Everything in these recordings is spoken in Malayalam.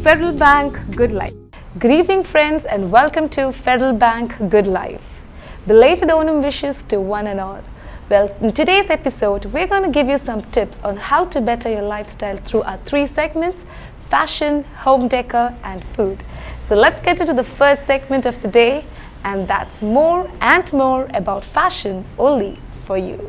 Federal Bank Good Life. Good evening, friends, and welcome to Federal Bank Good Life. Belated Onam wishes to one and all. Well, in today's episode, we're going to give you some tips on how to better your lifestyle through our three segments fashion, home decor, and food. So let's get into the first segment of the day, and that's more and more about fashion only for you.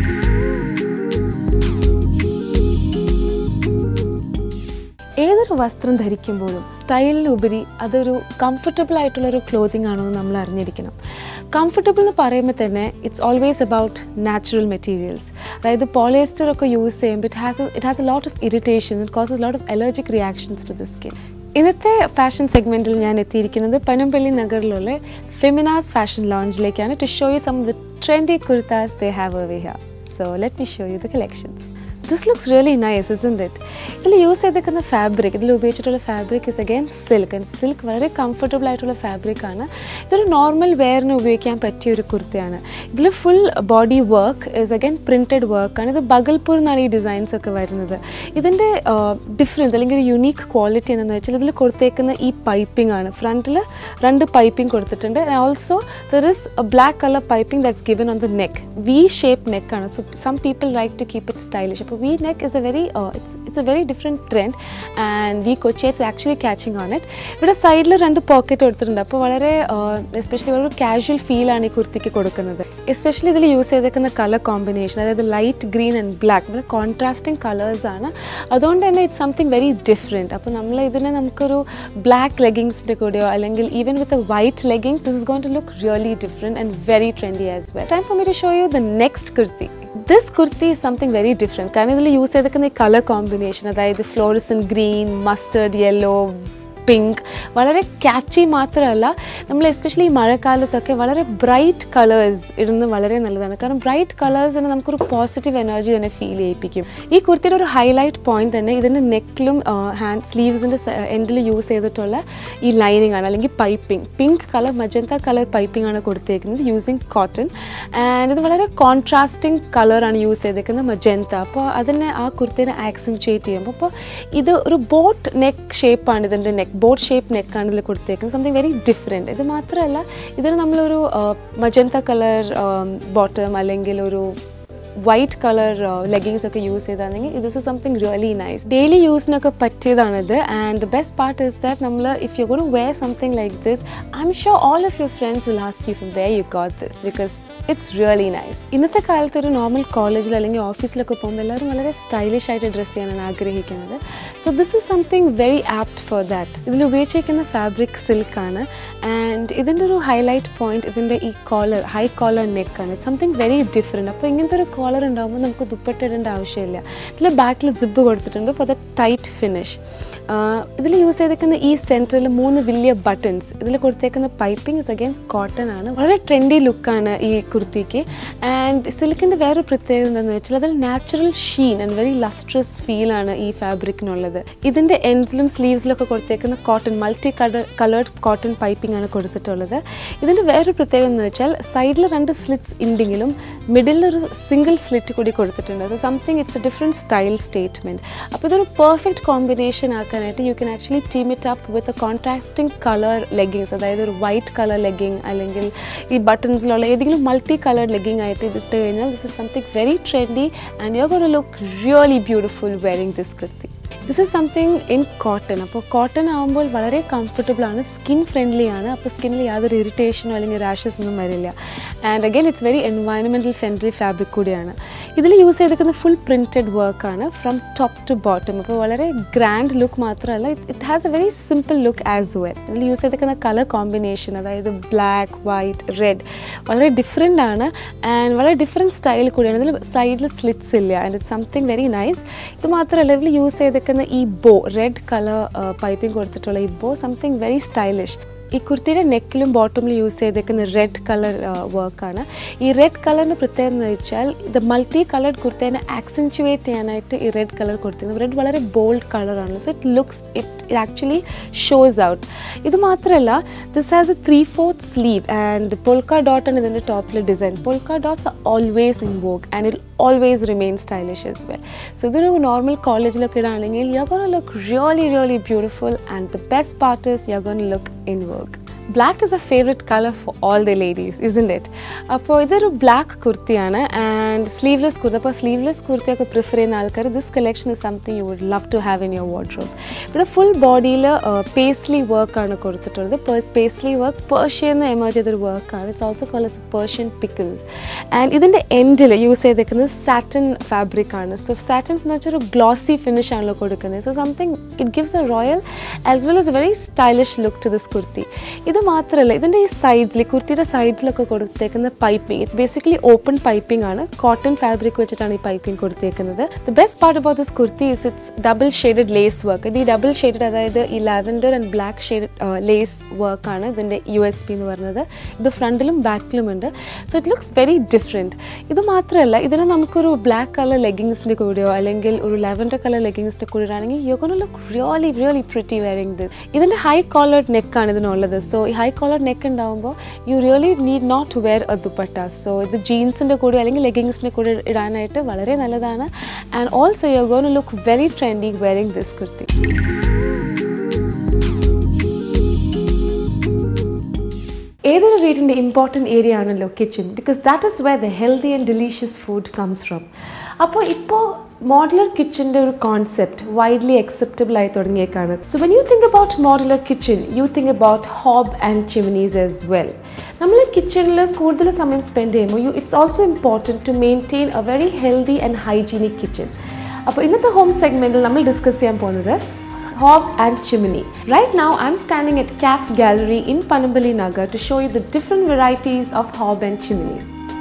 ഏതൊരു വസ്ത്രം ധരിക്കുമ്പോഴും സ്റ്റൈലിനുപരി അതൊരു കംഫർട്ടബിൾ ആയിട്ടുള്ള ഒരു ക്ലോത്തിങ് ആണോ എന്ന് നമ്മൾ അറിഞ്ഞിരിക്കണം കംഫർട്ടബിൾ എന്ന് പറയുമ്പോൾ തന്നെ it's always about natural materials അതായത് പോളിയസ്റ്റർ ഒക്കെ യൂസ് ചെയ്യുമ്പോൾ it has it has a lot of irritation it causes lot of allergic reactions to the skin ഇന്നത്തെ ഫാഷൻ സെഗ്മെൻറ്റിൽ ഞാൻ എത്തിയിരിക്കുന്നത് പനമ്പള്ളി നഗറിലുള്ള ഫെമിനാസ് ഫാഷൻ ലോഞ്ചിലേക്കാണ് to show you some of the trendy kurtas they have away here so let me show you the collections this looks really nice isn't it ഇതിൽ യൂസ് ചെയ്തേക്കുന്ന ഫാബ്രിക് ഇതിൽ ഉപയോഗിച്ചിട്ടുള്ള fabric is again silk and silk വളരെ കംഫർട്ടബിൾ ആയിട്ടുള്ള ഫാബ്രിക് ആണ് ഇതൊരു നോർമൽ വെയറിന് ഉപയോഗിക്കാൻ പറ്റിയ ഒരു കുർത്തയാണ് ഇതിൽ full body work is again printed വർക്കാണ് ഇത് ബഗൽപൂർ എന്നാണ് ഈ ഡിസൈൻസ് ഒക്കെ വരുന്നത് ഇതിൻ്റെ ഡിഫറൻസ് അല്ലെങ്കിൽ ഒരു യുണീക്ക് ക്വാളിറ്റി എന്താണെന്ന് വെച്ചാൽ ഇതിൽ കൊടുത്തേക്കുന്ന ഈ പൈപ്പിംഗ് ആണ് ഫ്രണ്ടിൽ രണ്ട് പൈപ്പിംഗ് കൊടുത്തിട്ടുണ്ട് and also there is a black colour piping that's given on the neck V shape നെക്കാണ് so some people like to keep it stylish അപ്പോൾ V neck is a very it's it's a very different trend and we Kochi it's actually catching on it ഇവിടെ സൈഡിൽ രണ്ട് പോക്കറ്റ് കൊടുത്തിട്ടുണ്ട് അപ്പോൾ വളരെ എസ്പെഷ്യലി ഒരു കാഷ്വൽ ഫീലാണ് ഈ കുർത്തിക്ക് കൊടുക്കുന്നത് എസ്പെഷ്യലി ഇതിൽ യൂസ് ചെയ്തേക്കുന്ന കളർ കോമ്പിനേഷൻ അതായത് ലൈറ്റ് ഗ്രീൻ ആൻഡ് ബ്ലാക്ക് വളരെ കോൺട്രാസ്റ്റിംഗ് കളേഴ്സാണ് അതുകൊണ്ട് തന്നെ ഇറ്റ്സ് സംതിങ് വെരി ഡിഫറെൻറ്റ് അപ്പോൾ നമ്മൾ ഇതിനെ നമുക്കൊരു ബ്ലാക്ക് ലെഗിങ്സിൻ്റെ കൂടെയോ അല്ലെങ്കിൽ even with a white leggings this is going to look really different and very trendy as well time for me to show you the next kurti this kurti is something very different കാരണം ഇതിൽ യൂസ് ചെയ്തേക്കുന്ന ഈ കളർ കോമ്പിനേഷൻ അതായത് fluorescent green mustard yellow pink വളരെ ക്യാച്ചി മാത്രമല്ല നമ്മൾ എസ്പെഷ്യലി ഈ മഴക്കാലത്തൊക്കെ വളരെ ബ്രൈറ്റ് കളേഴ്സ് ഇടുന്നത് വളരെ നല്ലതാണ് കാരണം ബ്രൈറ്റ് കളേഴ്സ് തന്നെ നമുക്കൊരു പോസിറ്റീവ് എനർജി തന്നെ ഫീൽ ചെയ്യിപ്പിക്കും ഈ കുർത്തിയുടെ ഒരു ഹൈലൈറ്റ് പോയിന്റ് തന്നെ ഇതിൻ്റെ നെക്കിലും ഹാൻഡ് സ്ലീവ്സിൻ്റെ എൻഡിൽ യൂസ് ചെയ്തിട്ടുള്ള ഈ ലൈനിങ് ആണ് അല്ലെങ്കിൽ piping pink colour magenta colour piping ആണ് കൊടുത്തേക്കുന്നത് യൂസിങ് കോട്ടൺ ആൻഡ് ഇത് വളരെ കോൺട്രാസ്റ്റിംഗ് കളറാണ് യൂസ് ചെയ്തേക്കുന്നത് മജന്ത അപ്പോൾ അതിനെ ആ കുർത്തിനെ ആക്സെൻറ്റുവേറ്റ് ചെയ്യുമ്പോൾ അപ്പോൾ ഇത് ഒരു ബോട്ട് നെക്ക് ഷേപ്പാണ് ഇതിൻ്റെ നെക്ക് ബോട്ട് ഷേപ്പ് നെക്കാണ് ഇതിൽ കൊടുത്തേക്കുന്നത് സംതിങ് വെരി ഡിഫറെൻറ്റ് ഇത് മാത്രമല്ല ഇതിന് നമ്മളൊരു മജന്ത കളർ ബോട്ടം അല്ലെങ്കിൽ ഒരു വൈറ്റ് കളർ ലെഗിങ്സ് ഒക്കെ യൂസ് ചെയ്താണെങ്കിൽ this is something really nice daily യൂസിനൊക്കെ പറ്റിയതാണിത് and the best part is that നമ്മൾ if you gonna wear something like this I'm sure all of your friends will ask you from where you got this because it's really nice ഇന്നത്തെ കാലത്ത് ഒരു നോർമൽ കോളേജിൽ അല്ലെങ്കിൽ ഓഫീസിലൊക്കെ പോകുമ്പോൾ എല്ലാവരും വളരെ സ്റ്റൈലിഷ് ആയിട്ട് ഡ്രസ്സ് ചെയ്യാനാണ് ആഗ്രഹിക്കുന്നത് so this is something very apt for that ഇതിൽ ഉപയോഗിച്ചിരിക്കുന്ന ഫാബ്രിക് സിൽക്കാണ് ആൻഡ് ഇതിൻ്റെ ഒരു ഹൈലൈറ്റ് പോയിന്റ് ഇതിൻ്റെ ഈ കോളർ ഹൈ കോളർ നെക്കാണ് ഇറ്റ്സ് സംതിങ് വെരി ഡിഫറെൻറ്റ് അപ്പോൾ ഇങ്ങനത്തെ ഒരു കോളർ ഉണ്ടാകുമ്പോൾ നമുക്ക് ദുപ്പട്ട ഇടേണ്ട ആവശ്യമില്ല ഇതിൽ ബാക്കിൽ സിബ് കൊടുത്തിട്ടുണ്ട് ഫോർ ദ ടൈറ്റ് ഫിനിഷ് ഇതിൽ യൂസ് ചെയ്തേക്കുന്ന ഈ സെൻറ്ററിൽ മൂന്ന് വലിയ ബട്ടൺസ് ഇതിൽ കൊടുത്തേക്കുന്ന പൈപ്പിംഗ് ഇസ് അഗൈൻ കോട്ടൺ ആണ് വളരെ ട്രെൻഡി ലുക്കാണ് ഈ കുർത്തിക്ക് ആൻഡ് സിൽക്കിൻ്റെ വേറൊരു പ്രത്യേകത എന്താണെന്ന് വെച്ചാൽ അതിൽ natural sheen and very lustrous ഫീലാണ് ഈ ഫാബ്രിക്കിനുള്ളത് ഇതിൻ്റെ എൻഡിലും സ്ലീവ്സിലൊക്കെ കൊടുത്തേക്കുന്ന cotton multi colour coloured cotton piping ആണ് കൊടുത്തിട്ടുള്ളത് ഇതിൻ്റെ വേറൊരു പ്രത്യേകത എന്ന് വെച്ചാൽ സൈഡിൽ രണ്ട് സ്ലിറ്റ്സ് ഉണ്ടെങ്കിലും മിഡിലിൽ ഒരു സിംഗിൾ സ്ലിറ്റ് കൂടി കൊടുത്തിട്ടുണ്ട് so something it's a different style statement അപ്പോൾ ഇതൊരു പെർഫെക്റ്റ് കോമ്പിനേഷൻ ആക്കാനായിട്ട് you can actually team it up with a contrasting colour leggings അതായത് ഒരു വൈറ്റ് കളർ ലെഗിങ് അല്ലെങ്കിൽ ഈ ബട്ടൺസിലുള്ള ഏതെങ്കിലും മൾട്ടി കളേർഡ് ലെഗിങ് ആയിട്ട് ഇതിട്ട് കഴിഞ്ഞാൽ this is something very trendy and you gonna look really beautiful wearing this kurti this is something in cotton അപ്പോൾ കോട്ടൺ ആകുമ്പോൾ വളരെ കംഫർട്ടബിൾ ആണ് സ്കിൻ ഫ്രണ്ട്ലി ആണ് അപ്പോൾ സ്കിന്നിൽ യാതൊരു ഇറിറ്റേഷനോ അല്ലെങ്കിൽ റാഷസ് ഒന്നും വരില്ല and again it's very environmental friendly fabric കൂടിയാണ് ഇതിൽ യൂസ് ചെയ്തിരിക്കുന്ന ഫുൾ പ്രിൻറ്റഡ് വർക്കാണ് ഫ്രം ടോപ്പ് ടു ബോട്ടം അപ്പോൾ വളരെ ഗ്രാൻഡ് ലുക്ക് മാത്രമല്ല it has a very simple look as well ഇതിൽ യൂസ് ചെയ്തിരിക്കുന്ന കളർ കോമ്പിനേഷൻ അതായത് ബ്ലാക്ക് വൈറ്റ് റെഡ് വളരെ ഡിഫറെൻ്റ് ആണ് ആൻഡ് വളരെ ഡിഫറെൻറ്റ് സ്റ്റൈൽ കൂടിയാണ് ഇതിൽ സൈഡിൽ സ്ലിറ്റ്സ് ഇല്ല and it something very nice ഇത് മാത്രമല്ല ഇതിൽ യൂസ് ചെയ്തിരിക്കുന്ന ഈ ബോ റെഡ് കളർ പൈപ്പിംഗ് കൊടുത്തിട്ടുള്ള ഈ ബോ സംതിങ് വെരി സ്റ്റൈലിഷ് ഈ കുർത്തിയുടെ നെക്കിലും ബോട്ടമിലും യൂസ് ചെയ്തേക്കുന്ന റെഡ് കളർ വർക്കാണ് ഈ റെഡ് കളറിന് പ്രത്യേകത എന്ന് വെച്ചാൽ ഇത് മൾട്ടി കളർഡ് കുർത്തേനെ ആക്സെൻറ്റുവേറ്റ് ചെയ്യാനായിട്ട് ഈ റെഡ് കളർ കൊടുത്തിരുന്നത് റെഡ് വളരെ ബോൾഡ് കളറാണ് so it looks it it actually shows out ഇത് മാത്രമല്ല this has a three fourth sleeve and polka dot ആണ് ഇതിൻ്റെ ടോപ്പിലെ design polka dots are always in vogue and it always remain stylish as well so ഇതൊരു നോർമൽ കോളേജിലൊക്കെ ഇടാണെങ്കിൽ you gonna look really really beautiful and the best part is you gonna look in work black is A favourite colour for all the ladies isn't it അപ്പോൾ ഇതൊരു ബ്ലാക്ക് കുർത്തിയാണ് ആൻഡ് സ്ലീവ്ലെസ് കുർത്തി അപ്പോൾ സ്ലീവ്ലെസ് കുർത്തിയൊക്കെ പ്രിഫർ ചെയ്യുന്ന ആൾക്കാർ this collection is something you would love to have in your wardrobe ഇവിടെ ഫുൾ ബോഡിയിൽ പേസ്ലി വർക്കാണ് കൊടുത്തിട്ടുള്ളത് പേസ്ലി വർക്ക് പേർഷ്യന്ന് എമേജ് ചെയ്തൊരു വർക്കാണ് it's also call as Persian pickles and ഇതിൻ്റെ എൻഡിൽ യൂസ് ചെയ്തേക്കുന്നത് സാറ്റൻ ഫാബ്രിക് ആണ് സോ സാറ്റൻ എന്ന് വെച്ചാൽ ഒരു ഗ്ലോസി ഫിനിഷ് ആണല്ലോ കൊടുക്കുന്നത് so something it gives a royal as well as a very stylish look to this kurti ഇത് മാത്രമല്ല ഇതിൻ്റെ ഈ സൈഡ്സിൽ കുർത്തിയുടെ സൈഡിലൊക്കെ കൊടുത്തേക്കുന്ന piping it's basically open piping ആണ് കോട്ടൺ ഫാബ്രിക് വെച്ചിട്ടാണ് ഈ പൈപ്പിംഗ് കൊടുത്തേക്കുന്നത് the best part about this kurti is it's double shaded lace work ഇത് ഈ ഡബിൾ ഷെയ്ഡഡ് അതായത് ഈ lavender and black shaded lace വർക്കാണ് ഇതിൻ്റെ യു എസ് പി എന്ന് പറയുന്നത് ഇത് ഫ്രണ്ടിലും ബാക്കിലും ഉണ്ട് so it looks very different ഇത് മാത്രമല്ല ഇതിന് നമുക്കൊരു ബ്ലാക്ക് കളർ ലെഗിങ്സിൻ്റെ കൂടെയോ അല്ലെങ്കിൽ ഒരു ലാവൻഡർ കളർ ലെഗിങ്സിൻ്റെ കൂടെ ആണെങ്കിൽ you gonna look really really pretty wearing this ഇതിൻ്റെ ഹൈ കോളേർഡ് നെക്കാണ് ഇതിനുള്ളത് സോ ഈ ഹൈ കോളർ നെക്ക് ഉണ്ടാകുമ്പോൾ you really need not wear a dupatta so ഇത് ജീൻസിൻ്റെ കൂടെ അല്ലെങ്കിൽ ലെഗിങ്സിൻ്റെ കൂടെ ഇടാനായിട്ട് വളരെ നല്ലതാണ് and also you gonna look very trendy wearing this kurti ഏതൊരു വീടിൻ്റെ ഇമ്പോർട്ടൻറ്റ് ഏരിയ ആണല്ലോ kitchen because that is where the healthy and delicious food comes from അപ്പോൾ ഇപ്പോൾ മോഡുലർ കിച്ചൻ്റെ ഒരു കോൺസെപ്റ്റ് വൈഡ്ലി അക്സെപ്റ്റബിൾ ആയി തുടങ്ങിയേക്കാണ് so when you think about modular kitchen you think about hob and chimneys as well നമ്മൾ കിച്ചണിൽ കൂടുതൽ സമയം സ്പെൻഡ് ചെയ്യുമ്പോൾ you it's also important to maintain a very healthy and hygienic kitchen അപ്പോൾ ഇന്നത്തെ ഹോം സെഗ്മെൻറ്റിൽ നമ്മൾ ഡിസ്കസ് ചെയ്യാൻ പോകുന്നത് hob and chimney. Right now I'm standing at CAF Gallery in Panambali Nagar to show you the different varieties of hob and chimney.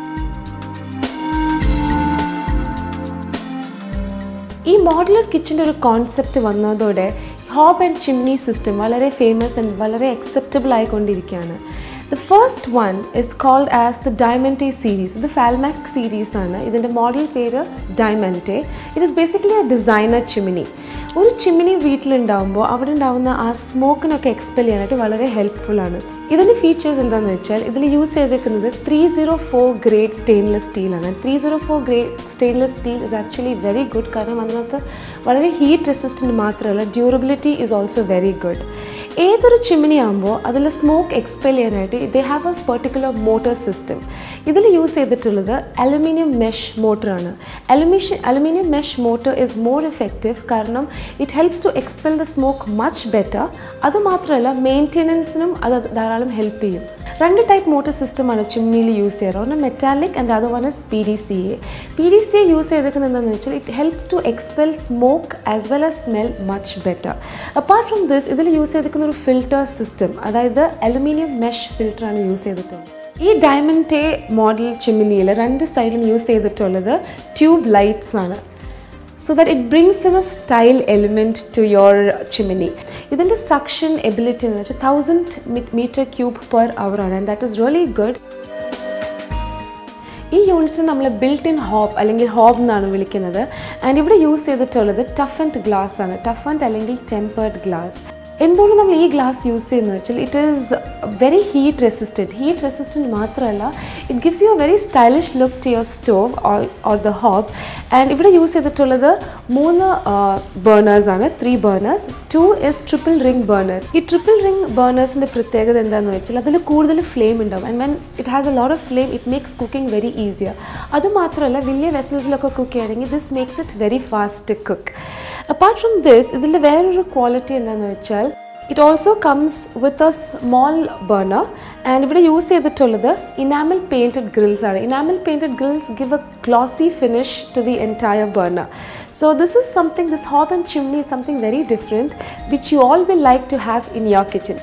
ഈ മോഡുലർ കിച്ചൻ്റെ ഒരു കോൺസെപ്റ്റ് വന്നതോടെ ഹോബ് ആൻഡ് ചിമ്നി സിസ്റ്റം വളരെ ഫേമസ് ആൻഡ് വളരെ അക്സെപ്റ്റബിൾ ആയിക്കൊണ്ടിരിക്കുകയാണ് the first one is called as the Diamante series ഇത് ഫാൽമാക് സീരീസ് ആണ് ഇതിൻ്റെ മോഡൽ പേര് Diamante it is basically a designer chimney ഒരു ചിമ്മിനി വീട്ടിലുണ്ടാവുമ്പോൾ അവിടെ ഉണ്ടാവുന്ന ആ സ്മോക്കിനൊക്കെ എക്സ്പെൽ ചെയ്യാനായിട്ട് വളരെ ഹെൽപ്ഫുൾ ആണ് ഇതിൻ്റെ ഫീച്ചേഴ്സ് എന്താണെന്ന് വെച്ചാൽ ഇതിൽ യൂസ് ചെയ്തേക്കുന്നത് three zero four grade stainless സ്റ്റീലാണ് three zero four grade stainless steel is actually very good കാരണം അതിനകത്ത് വളരെ ഹീറ്റ് റെസിസ്റ്റൻറ്റ് മാത്രമല്ല durability is also very good ഏതൊരു ചിമ്മിനി ആകുമ്പോൾ അതിൽ സ്മോക്ക് എക്സ്പെൽ ചെയ്യാനായിട്ട് they have a particular motor system ഇതിൽ യൂസ് ചെയ്തിട്ടുള്ളത് അലുമിനിയം മെഷ് മോട്ടറാണ് അലുമിഷൻ aluminium mesh motor is more effective കാരണം it helps to expel the smoke much better അതുമാത്രമല്ല മെയിൻ്റെനൻസിനും അത് ധാരാളം ഹെൽപ്പ് ചെയ്യും രണ്ട് ടൈപ്പ് മോട്ടർ സിസ്റ്റമാണ് ചിമ്മിയിൽ യൂസ് ചെയ്യാറ് ഒന്ന് മെറ്റാലിക് ആൻഡ് അത് one is P D C A P D C A use ചെയ്തേക്കുന്നത് എന്താണെന്ന് വെച്ചാൽ it helps to expel smoke as well as smell much better apart from this ഇതിൽ യൂസ് ചെയ്തിരിക്കുന്ന ഒരു ഫിൽട്ടർ സിസ്റ്റം അതായത് അലുമിനിയം മെഷ് ഫിൽറ്ററാണ് യൂസ് ചെയ്തിട്ടുള്ളത് ഈ ഡയമണ്ട് മോഡൽ ചിമ്മിനിയിൽ രണ്ട് സൈഡിലും യൂസ് ചെയ്തിട്ടുള്ളത് ട്യൂബ് ലൈറ്റ്സ് ആണ് so that it brings a style element to your chimney ഇതിൻ്റെ സക്ഷൻ എബിലിറ്റി എന്ന് വെച്ചാൽ thousand metre cube per hour ആണ് and that is really good ഈ യൂണിറ്റ് നമ്മൾ ബിൽറ്റ് ഇൻ ഹോബ് അല്ലെങ്കിൽ ഹോബ് എന്നാണ് വിളിക്കുന്നത് ആൻഡ് ഇവിടെ യൂസ് ചെയ്തിട്ടുള്ളത് ടഫ് ആൻഡ് ഗ്ലാസ് ആണ് ടഫ് ആൻഡ് അല്ലെങ്കിൽ ടെമ്പേർഡ് ഗ്ലാസ് എന്തുകൊണ്ട് നമ്മൾ ഈ ഗ്ലാസ് യൂസ് ചെയ്യുന്നത് വെച്ചാൽ it is very heat resistant heat resistant മാത്രമല്ല it gives you a very stylish look to your stove or or the hob and ഇവിടെ യൂസ് ചെയ്തിട്ടുള്ളത് മൂന്ന് ബേണേഴ്സാണ് three burners two is triple ring burners ഈ ട്രിപ്പിൾ റിംഗ് ബേണേഴ്സിൻ്റെ പ്രത്യേകത എന്താണെന്ന് വെച്ചാൽ അതിൽ കൂടുതൽ ഫ്ലെയിം ഉണ്ടാവും and when it has a lot of flame it makes cooking very easier അതുമാത്രമല്ല വലിയ വെസൽസിലൊക്കെ കുക്ക് ചെയ്യണമെങ്കിൽ this makes it very fast cook apart from this ഇതിൻ്റെ വേറൊരു ക്വാളിറ്റി എന്താണെന്ന് വെച്ചാൽ it also comes with a small burner and ഇവിടെ യൂസ് ചെയ്തിട്ടുള്ളത് ഇനാമൽ പെയിൻറ്റഡ് ഗ്രിൽസ് ആണ് enamel painted grills give a glossy finish to the entire burner so this is something this hob and chimney is something very different which you all will like to have in your kitchen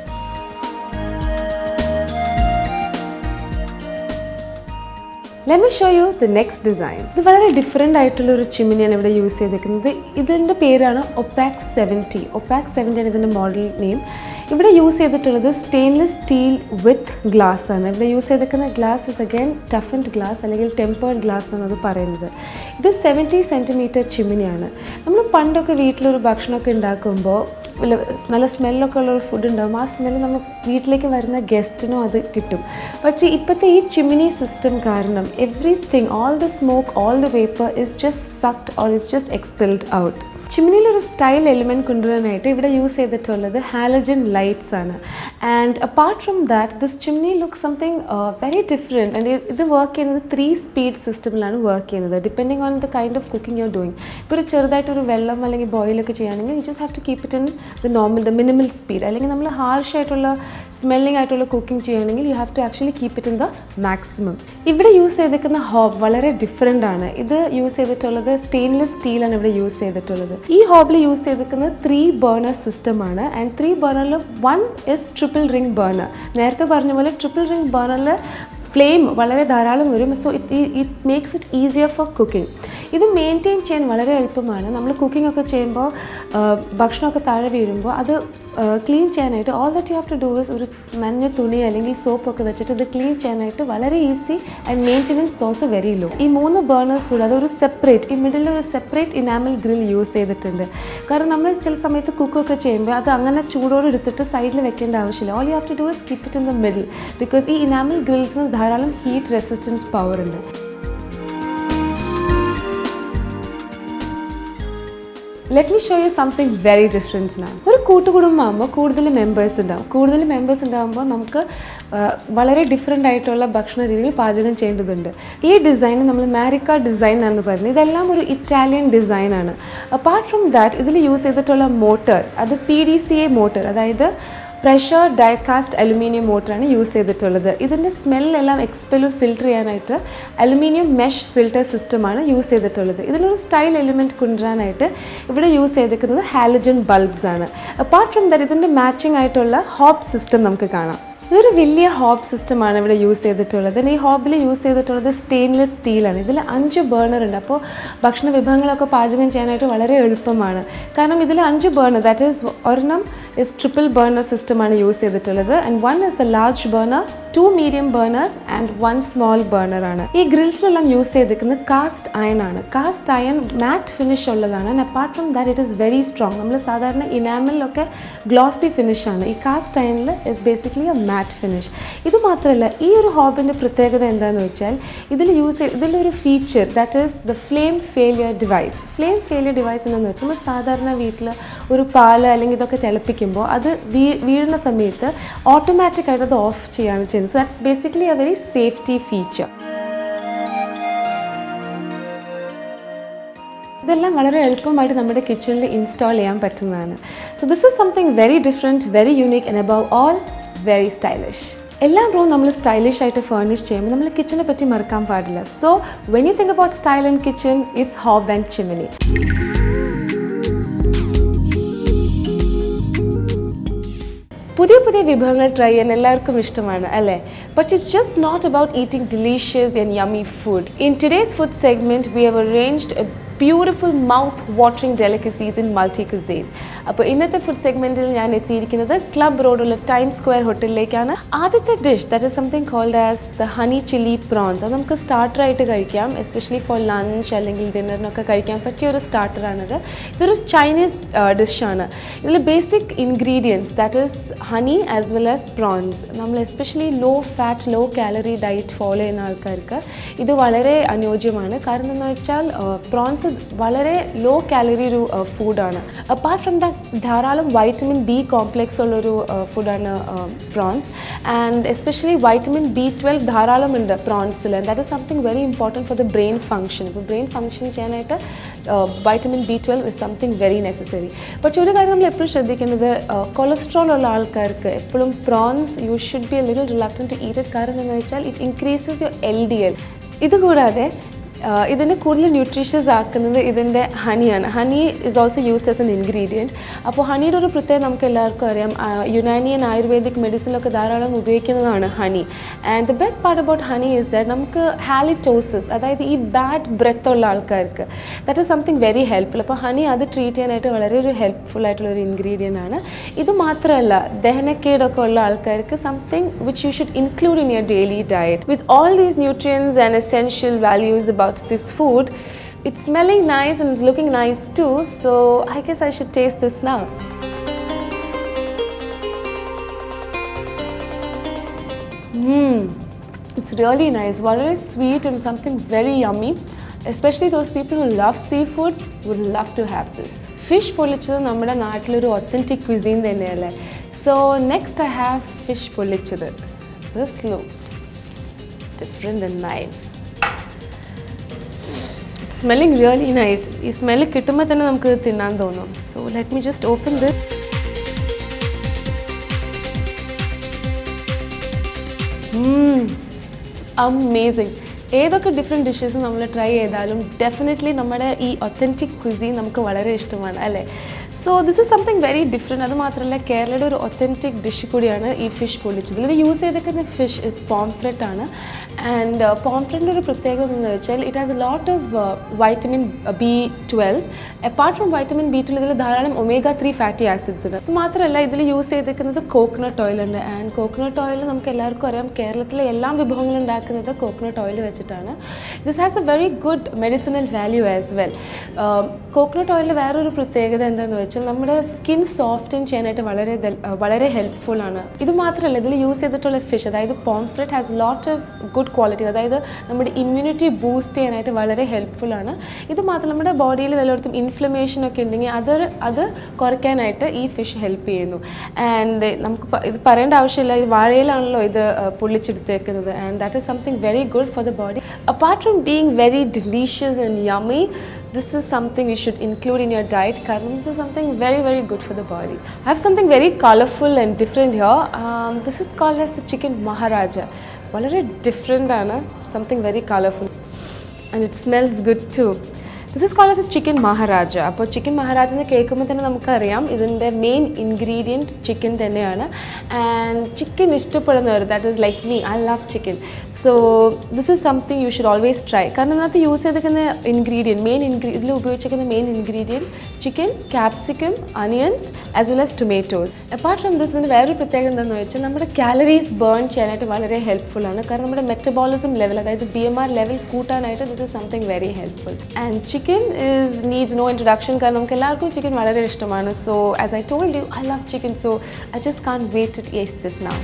let me show you the next design ഇത് വളരെ ഡിഫറെൻ്റ് ആയിട്ടുള്ള ഒരു ചിമ്മിനിയാണ് ഇവിടെ യൂസ് ചെയ്തിരിക്കുന്നത് ഇതിൻ്റെ പേരാണ് ഒപ്പാക് സെവൻറ്റി ഒപ്പാക് സെവൻറ്റി ആണ് ഇതിൻ്റെ മോഡൽ നെയിം ഇവിടെ യൂസ് ചെയ്തിട്ടുള്ളത് സ്റ്റെയിൻലെസ് സ്റ്റീൽ വിത്ത് ഗ്ലാസ് ആണ് ഇവിടെ യൂസ് ചെയ്തിരിക്കുന്ന glass is again toughened glass അല്ലെങ്കിൽ ടെമ്പേർഡ് ഗ്ലാസ് എന്നാണ് പറയുന്നത് ഇത് സെവൻറ്റി സെൻറ്റിമീറ്റർ ചിമ്മിനിയാണ് നമ്മൾ പണ്ടൊക്കെ വീട്ടിലൊരു ഭക്ഷണമൊക്കെ ഉണ്ടാക്കുമ്പോൾ വല്ല- നല്ല സ്മെല്ലൊക്കെ ഉള്ള ഒരു ഫുഡ് ഉണ്ടാകും ആ സ്മെല്ല് നമ്മൾ വീട്ടിലേക്ക് വരുന്ന ഗസ്റ്റിനും അത് കിട്ടും പക്ഷേ ഇപ്പോഴത്തെ ഈ ചിമ്മിനി സിസ്റ്റം കാരണം everything all the smoke all the vapour is just sucked or is just expelled out ചിമ്മിനിയിൽ ഒരു സ്റ്റൈൽ എലിമെൻറ്റ് കൊണ്ടുവരാനായിട്ട് ഇവിടെ യൂസ് ചെയ്തിട്ടുള്ളത് ഹാലജൻ ലൈറ്റ്സ് ആണ് and apart from that this chimney look something very different and ഇത് വർക്ക് ചെയ്യുന്നത് ത്രീ സ്പീഡ് സിസ്റ്റമിലാണ് വർക്ക് ചെയ്യുന്നത് depending on the kind of cooking you are doing ഇപ്പോൾ ഒരു ചെറുതായിട്ടൊരു വെള്ളം അല്ലെങ്കിൽ ബോയിലൊക്കെ ചെയ്യുകയാണെങ്കിൽ you just have to keep it in the normal the minimal speed അല്ലെങ്കിൽ നമ്മൾ ഹാർഷ് ആയിട്ടുള്ള സ്മെല്ലിംഗ് ആയിട്ടുള്ള കുക്കിംഗ് ചെയ്യുകയാണെങ്കിൽ you have to actually keep it in the maximum ഇവിടെ യൂസ് ചെയ്തിരിക്കുന്ന ഹോബ് വളരെ ഡിഫറെൻ്റ് ആണ് ഇത് യൂസ് ചെയ്തിട്ടുള്ളത് സ്റ്റെയിൻലെസ് സ്റ്റീലാണ് ഇവിടെ യൂസ് ചെയ്തിട്ടുള്ളത് ഈ ഹോബിൽ യൂസ് ചെയ്തിരിക്കുന്നത് ത്രീ ബേർണർ സിസ്റ്റമാണ് ആൻഡ് ത്രീ ബേർണറിൽ one is triple ring burner നേരത്തെ പറഞ്ഞ പോലെ ട്രിപ്പിൾ റിംഗ് ബേർണറിൽ ഫ്ലെയിം വളരെ ധാരാളം വരും so it it makes it easier for cooking ഇത് മെയിൻറ്റെയിൻ ചെയ്യാൻ വളരെ എളുപ്പമാണ് നമ്മൾ കുക്കിംഗ് ഒക്കെ ചെയ്യുമ്പോൾ ആ, ഭക്ഷണമൊക്കെ താഴെ വീഴുമ്പോൾ അത് ക്ലീൻ ചെയ്യാനായിട്ട് all that you have to do is ഒരു നനഞ്ഞ തുണി അല്ലെങ്കിൽ സോപ്പൊക്കെ വെച്ചിട്ട് ഇത് ക്ലീൻ ചെയ്യാനായിട്ട് വളരെ easy and maintenance also very low ഈ മൂന്ന് ബേർണേഴ്സ് കൂടെ അതൊരു സെപ്പറേറ്റ് ഈ മിഡിൽ ഒരു സെപ്പറേറ്റ് ഇനാമൽ ഗ്രിൽ യൂസ് ചെയ്തിട്ടുണ്ട് കാരണം നമ്മൾ ചില സമയത്ത് കുക്കൊക്കെ ചെയ്യുമ്പോൾ അത് അങ്ങനെ ചൂടോടെ എടുത്തിട്ട് സൈഡിൽ വെക്കേണ്ട ആവശ്യമില്ല all you have to do is keep it in the middle because ഈ ഇനാമൽ ഗ്രിൽസിന് ധാരാളം ഹീറ്റ് റെസിസ്റ്റൻസ് പവർ ഉണ്ട് let me show you something very different നാ ഒരു കൂട്ടുകുടുംബമാകുമ്പോൾ കൂടുതൽ മെമ്പേഴ്സ് ഉണ്ടാവും കൂടുതൽ മെമ്പേഴ്സ് ഉണ്ടാകുമ്പോൾ നമുക്ക് ആ, വളരെ ഡിഫറെൻ്റ് ആയിട്ടുള്ള ഭക്ഷണ രീതികൾ പാചകം ചെയ്യേണ്ടതുണ്ട് ഈ ഡിസൈൻ നമ്മൾ മാരിക്ക ഡിസൈൻ എന്നാണ് പറയുന്നത് ഇതെല്ലാം ഒരു ഇറ്റാലിയൻ ഡിസൈനാണ് അപ്പാർട്ട് ഫ്രം ദാറ്റ് ഇതിൽ യൂസ് ചെയ്തിട്ടുള്ള മോട്ടർ അത് P D C A motor അതായത് പ്രഷർ ഡയകാസ്റ്റ് അലുമിനിയം മോട്ടറാണ് യൂസ് ചെയ്തിട്ടുള്ളത് ഇതിൻ്റെ സ്മെല്ലെല്ലാം എക്സ്പെലും ഫിൽറ്റർ ചെയ്യാനായിട്ട് അലുമിനിയം മെഷ് ഫിൽറ്റർ സിസ്റ്റമാണ് യൂസ് ചെയ്തിട്ടുള്ളത് ഇതിനൊരു സ്റ്റൈൽ എലിമെൻറ്റ് കൊണ്ടുവരാനായിട്ട് ഇവിടെ യൂസ് ചെയ്തിരിക്കുന്നത് ഹാലജൻ ബൾബ്സ് ആണ് അപ്പാർട്ട് ഫ്രം ദാറ്റ് ഇതിൻ്റെ മാച്ചിങ് ആയിട്ടുള്ള ഹോപ്പ് സിസ്റ്റം നമുക്ക് കാണാം ഇതൊരു വലിയ ഹോബ് സിസ്റ്റമാണ് ഇവിടെ യൂസ് ചെയ്തിട്ടുള്ളത് ഈ ഹോബിൽ യൂസ് ചെയ്തിട്ടുള്ളത് സ്റ്റെയിൻലെസ് സ്റ്റീലാണ് ഇതിൽ അഞ്ച് ബേർണർ ഉണ്ട് അപ്പോൾ ഭക്ഷണ വിഭവങ്ങളൊക്കെ പാചകം ചെയ്യാനായിട്ട് വളരെ എളുപ്പമാണ് കാരണം ഇതിൽ അഞ്ച് ബേർണർ ദാറ്റ് ഈസ് ഒരെണ്ണം ഇസ് ട്രിപ്പിൾ ബേർണർ സിസ്റ്റമാണ് യൂസ് ചെയ്തിട്ടുള്ളത് and one is a large burner two medium burners and one small burner ആണ് ഈ ഗ്രിൽസിലെല്ലാം യൂസ് ചെയ്തിരിക്കുന്നത് കാസ്റ്റ് അയൺ ആണ് കാസ്റ്റ് അയൺ മാറ്റ് ഫിനിഷ് ഉള്ളതാണ് and apart from that it is very strong നമ്മൾ സാധാരണ ഇനാമലിലൊക്കെ ഗ്ലോസി ഫിനിഷ് ആണ് ഈ കാസ്റ്റ് അയണിൽ is basically a matt finish ഇത് മാത്രമല്ല ഈ ഒരു ഹോബിൻ്റെ പ്രത്യേകത എന്താണെന്ന് വെച്ചാൽ ഇതിൽ യൂസ് ചെയ്ത് ഇതിലൊരു feature that is the flame failure device flame failure device എന്താണെന്ന് വെച്ചാൽ നമ്മൾ സാധാരണ വീട്ടിൽ ഒരു പാല് അല്ലെങ്കിൽ ഇതൊക്കെ തിളപ്പിക്കുമ്പോൾ അത് വീ വീഴുന്ന സമയത്ത് ഓട്ടോമാറ്റിക്കായിട്ട് അത് ഓഫ് ചെയ്യാണ് ചെയ്യുന്നത് so that's basically a very safety feature ഇതെല്ലാം വളരെ എളുപ്പമായിട്ട് നമ്മുടെ കിച്ചണിൽ ഇൻസ്റ്റാൾ ചെയ്യാൻ പറ്റുന്നതാണ് so this is something very different very unique and above all very stylish എല്ലാ റൂം നമ്മൾ സ്റ്റൈലിഷ് ആയിട്ട് ഫേർണിഷ് ചെയ്യുമ്പോൾ നമ്മൾ കിച്ചനെ പറ്റി മറക്കാൻ പാടില്ല so when you think about style and kitchen it's hob and chimney പുതിയ പുതിയ വിഭവങ്ങൾ ട്രൈ ചെയ്യാൻ എല്ലാവർക്കും ഇഷ്ടമാണ് അല്ലേ but it's just not about eating delicious and yummy food in today's food segment we have arranged beautiful mouth watering delicacies in multi cuisine അപ്പോൾ ഇന്നത്തെ ഫുഡ് സെഗ്മെൻറ്റിൽ ഞാൻ എത്തിയിരിക്കുന്നത് ക്ലബ് റോഡുള്ള ടൈം സ്ക്വയർ ഹോട്ടലിലേക്കാണ് ആദ്യത്തെ dish that is something called as the honey chilli prawns അത് നമുക്ക് സ്റ്റാർട്ടറായിട്ട് കഴിക്കാം എസ്പെഷ്യലി ഫോർ ലഞ്ച് അല്ലെങ്കിൽ ഡിന്നറിനൊക്കെ കഴിക്കാൻ പറ്റിയ ഒരു സ്റ്റാർട്ടറാണിത് ഇതൊരു ചൈനീസ് ഡിഷാണ് ഇതിൽ basic ingredients that is honey as well as prawns നമ്മൾ especially low fat low calorie diet follow ചെയ്യുന്ന ആൾക്കാർക്ക് ഇത് വളരെ അനുയോജ്യമാണ് കാരണം എന്ന് വെച്ചാൽ പ്രോൺസ് വളരെ ലോ കാലറി ഒരു ഫുഡാണ് അപ്പാർട്ട് ഫ്രം ദാറ്റ് ധാരാളം വൈറ്റമിൻ ബി കോംപ്ലെക്സ് ഉള്ളൊരു ഫുഡാണ് prawns and especially vitamin B twelve ധാരാളം ഉണ്ട് പ്രോൺസിൽ that is something very important for the brain function ഇപ്പോൾ ബ്രെയിൻ ഫംഗ്ഷൻ ചെയ്യാനായിട്ട് vitamin B twelve is something very necessary പക്ഷേ ഒരു കാര്യം നമ്മൾ എപ്പോഴും ശ്രദ്ധിക്കേണ്ടത് കൊളസ്ട്രോൾ ഉള്ള ആൾക്കാർക്ക് എപ്പോഴും prawns you should be a little reluctant to eat it കാരണം എന്ന് വെച്ചാൽ it increases your L D L ഇതുകൂടാതെ ഇതിനെ കൂടുതൽ ന്യൂട്രീഷ്യസ് ആക്കുന്നത് ഇതിൻ്റെ ഹണിയാണ് honey is also used as an ingredient അപ്പോൾ ഹണിയുടെ ഒരു പ്രത്യേകത നമുക്ക് എല്ലാവർക്കും അറിയാം യുനാനിയൻ ആയുർവേദിക് മെഡിസിനിലൊക്കെ ധാരാളം ഉപയോഗിക്കുന്നതാണ് honey and the best part about honey is that നമുക്ക് ഹാലിറ്റോസിസ് അതായത് ഈ ബാഡ് ബ്രെത്ത് ഉള്ള ആൾക്കാർക്ക് that is something very helpful അപ്പോൾ ഹണി അത് ട്രീറ്റ് ചെയ്യാനായിട്ട് വളരെ ഒരു ഹെൽപ്ഫുൾ ആയിട്ടുള്ള ഒരു ഇൻഗ്രീഡിയൻ്റ് ആണ് ഇത് മാത്രമല്ല ദഹനക്കേടൊക്കെ ഉള്ള ആൾക്കാർക്ക് something which you should include in your daily diet with all these nutrients and essential values about this food. It's smelling nice and it's looking nice too, so I guess I should taste this now. It's really nice. വളരെ sweet and something very yummy. Especially those people who love seafood would love to have this. Fish പൊള്ളിച്ചത് നമ്മുടെ നാട്ടിലൊരു ഒത്തൻറ്റിക് ക്വിസീൻ തന്നെയല്ലേ so next I have fish പൊള്ളിച്ചത് this looks different and nice smelling really nice ഈ സ്മെല്ല് കിട്ടുമ്പോൾ തന്നെ നമുക്ക് തിന്നാൻ തോന്നും so let me just open this amazing ഏതൊക്കെ ഡിഫറെൻറ്റ് ഡിഷസ് നമ്മൾ ട്രൈ ചെയ്താലും ഡെഫിനറ്റ്ലി നമ്മുടെ ഈ ഒത്തൻറ്റിക് ക്വിസീൻ നമുക്ക് വളരെ ഇഷ്ടമാണ് അല്ലേ so this is something very different അത് മാത്രമല്ല കേരളയുടെ ഒരു ഒത്തൻറ്റിക് ഡിഷ് കൂടിയാണ് ഈ ഫിഷ് പൊള്ളിച്ചത് ഇത് യൂസ് ചെയ്തേക്കുന്ന ഫിഷ് ഇസ് പോംഫ്രെറ്റ് ആണ് ആൻഡ് പോംഫ്രെറ്റിൻ്റെ ഒരു പ്രത്യേകത എന്ന് വെച്ചാൽ it has a lot of vitamin B twelve apart from vitamin B twelve ഇതിൽ ധാരാളം ഒമേഗ ത്രീ ഫാറ്റി ആസിഡ്സ് ഉണ്ട് അത് മാത്രമല്ല ഇതിൽ യൂസ് ചെയ്തേക്കുന്നത് കോക്കനട്ട് ഓയിൽ ഉണ്ട് ആൻഡ് കോക്കനട്ട് ഓയിൽ നമുക്ക് എല്ലാവർക്കും അറിയാം കേരളത്തിലെ എല്ലാ വിഭവങ്ങളും ഉണ്ടാക്കുന്നത് കോക്കനട്ട് ഓയിൽ വെച്ചിട്ടാണ് this has a very good medicinal value as well coconut ഓയിലിൽ വേറൊരു പ്രത്യേകത എന്താണെന്ന് വെച്ചാൽ നമ്മുടെ സ്കിൻ സോഫ്റ്റൻ ചെയ്യാനായിട്ട് വളരെ ദൽ- uh, വളരെ ഹെൽപ്ഫുൾ ആണ് ഇത് മാത്രമല്ല ഇതിൽ യൂസ് ചെയ്തിട്ടുള്ള ഫിഷ് അതായത് pomfret has lot of good quality അതായത് നമ്മുടെ ഇമ്മ്യൂണിറ്റി ബൂസ്റ്റ് ചെയ്യാനായിട്ട് വളരെ ഹെൽപ്ഫുൾ ആണ് ഇത് മാത്രം നമ്മുടെ ബോഡിയിൽ വല്ലയിടത്തും ഇൻഫ്ലമേഷൻ ഒക്കെ ഉണ്ടെങ്കിൽ അത് അത് കുറയ്ക്കാനായിട്ട് ഈ ഫിഷ് ഹെൽപ്പ് ചെയ്യുന്നു ആൻഡ് നമുക്ക് പ- ഇത് പറയേണ്ട ആവശ്യമില്ല ഇത് വാഴയിലാണല്ലോ ഇത് uh, പൊള്ളിച്ചെടുത്തേക്കുന്നത് and that is something very good for the body apart from being very delicious and yummy this is something you should include in your diet കാരണം this is something very very good for the body i have something very colorful and different here um, this is called as the chicken maharaja വളരെ ഡിഫറെൻ്റ് ആണ് something very colourful and it smells good too this is called as chicken maharaja അപ്പോൾ ചിക്കൻ മഹാരാജ എന്ന് കേൾക്കുമ്പോൾ തന്നെ നമുക്കറിയാം ഇതിൻ്റെ മെയിൻ ഇൻഗ്രീഡിയൻറ്റ് ചിക്കൻ തന്നെയാണ് ആൻഡ് ചിക്കൻ ഇഷ്ടപ്പെടുന്നവർ that is like me I love chicken so this is something you should always try കാരണം ഇതിനകത്ത് യൂസ് ചെയ്തിരിക്കുന്ന ഇൻഗ്രീഡിയൻറ്റ് മെയിൻ ഇൻഗ്രീ ഇതിൽ ഉപയോഗിച്ചിരിക്കുന്ന main ingredient chicken capsicum onions as well as tomatoes apart from this ഇതിന് വേറൊരു പ്രത്യേകത എന്താണെന്ന് വെച്ചാൽ നമ്മുടെ കാലറീസ് ബേൺ ചെയ്യാനായിട്ട് വളരെ ഹെൽപ്ഫുൾ ആണ് കാരണം നമ്മുടെ മെറ്റബോളിസം ലെവൽ അതായത് ബി എം ആർ ലെവൽ കൂട്ടാനായിട്ട് this is something very helpful and chicken is needs no introduction കാരണം നമുക്ക് എല്ലാവർക്കും ചിക്കൻ വളരെ ഇഷ്ടമാണ് so as I told you I love chicken so I just can't wait to taste this now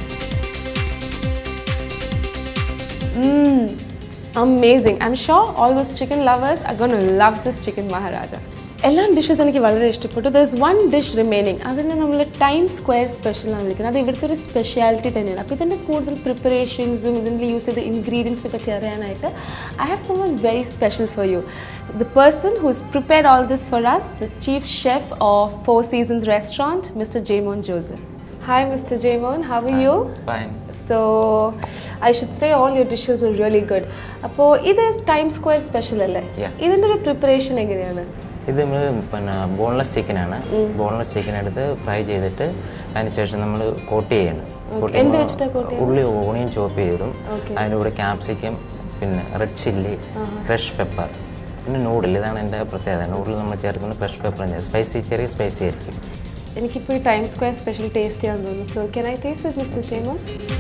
Mm, amazing. I'm sure all those chicken lovers are going to love this chicken Maharaja. എല്ലാ ഡിഷസ് എനിക്ക് വളരെ ഇഷ്ടപ്പെട്ടു there is one dish remaining അതിനെ നമ്മൾ ടൈം സ്ക്വയർ സ്പെഷ്യൽ ആണ് വിളിക്കുന്നത് അത് ഇവിടുത്തെ ഒരു സ്പെഷ്യാലിറ്റി തന്നെയാണ് അപ്പോൾ ഇതിൻ്റെ കൂടുതൽ പ്രിപ്പറേഷൻസും ഇതിൻ്റെ യൂസ് ചെയ്ത ഇൻഗ്രീഡിയൻസിനെ പറ്റി അറിയാനായിട്ട് I have some one very special for you the person who is prepared all this for us the chief chef of Four Seasons restaurant mister Jaimon Joseph hi mister Jaimon how are you Fine. So I should say all your dishes were really good അപ്പോൾ ഇത് ടൈം സ്ക്വയർ സ്പെഷ്യൽ അല്ലേ Yeah. ഇതിൻ്റെ ഒരു പ്രിപ്പറേഷൻ എങ്ങനെയാണ് ഇത് നമ്മൾ പിന്നെ ബോൺലെസ് ചിക്കനാണ് ബോൺലെസ് ചിക്കൻ എടുത്ത് ഫ്രൈ ചെയ്തിട്ട് അതിന് ശേഷം നമ്മൾ കോട്ട് ചെയ്യണം Coat എന്ത് ചെയ്യുമ്പോൾ വെച്ചിട്ടാ coat ചെയ്യുന്നത്? ഉള്ളി ഓണിയൻ ചോപ്പ് ചെയ്തിടും Okay. അതിൻ്റെ കൂടെ ക്യാപ്സിക്കം പിന്നെ റെഡ് ചില്ലി ഫ്രഷ് പെപ്പർ പിന്നെ നൂഡിൽ ഇതാണ് എൻ്റെ പ്രത്യേകത നൂഡിൽ നമ്മൾ ചേർക്കുന്നത് ഫ്രഷ് പെപ്പർ സ്പൈസി ചെറിയ സ്പൈസി ആയിരിക്കും എനിക്കിപ്പോൾ ഈ ടൈം സ്ക്വയർ സ്പെഷ്യൽ ടേസ്റ്റ് ചെയ്യാൻ തോന്നുന്നു so can I taste this mister Jaimon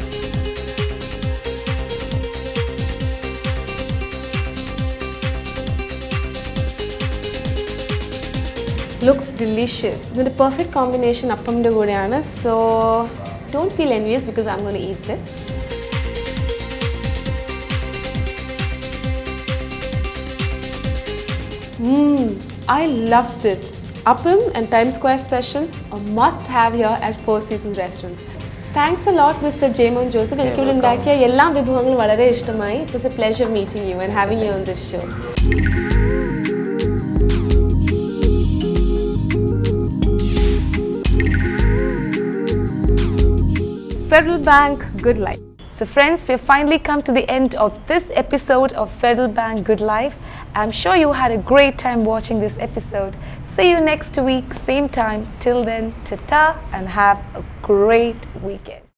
looks delicious ഇതിൻ്റെ പെർഫെക്റ്റ് കോമ്പിനേഷൻ അപ്പമിൻ്റെ കൂടെയാണ് so don't feel envious because I'm gonna eat this Mm, I love this. Appam and Times Square special, a must have here at Four Seasons Restaurants. Thanks a lot mister Jaimon Joseph എനിക്കിവിടെ ഉണ്ടാക്കിയ എല്ലാ വിഭവങ്ങളും വളരെ ഇഷ്ടമായി it was a pleasure meeting you and having you on this show Federal Bank Good Life. So, friends, we've finally come to the end of this episode of Federal Bank Good Life. I'm sure you had a great time watching this episode. See you next week, same time. Till then, ta ta, and have a great weekend.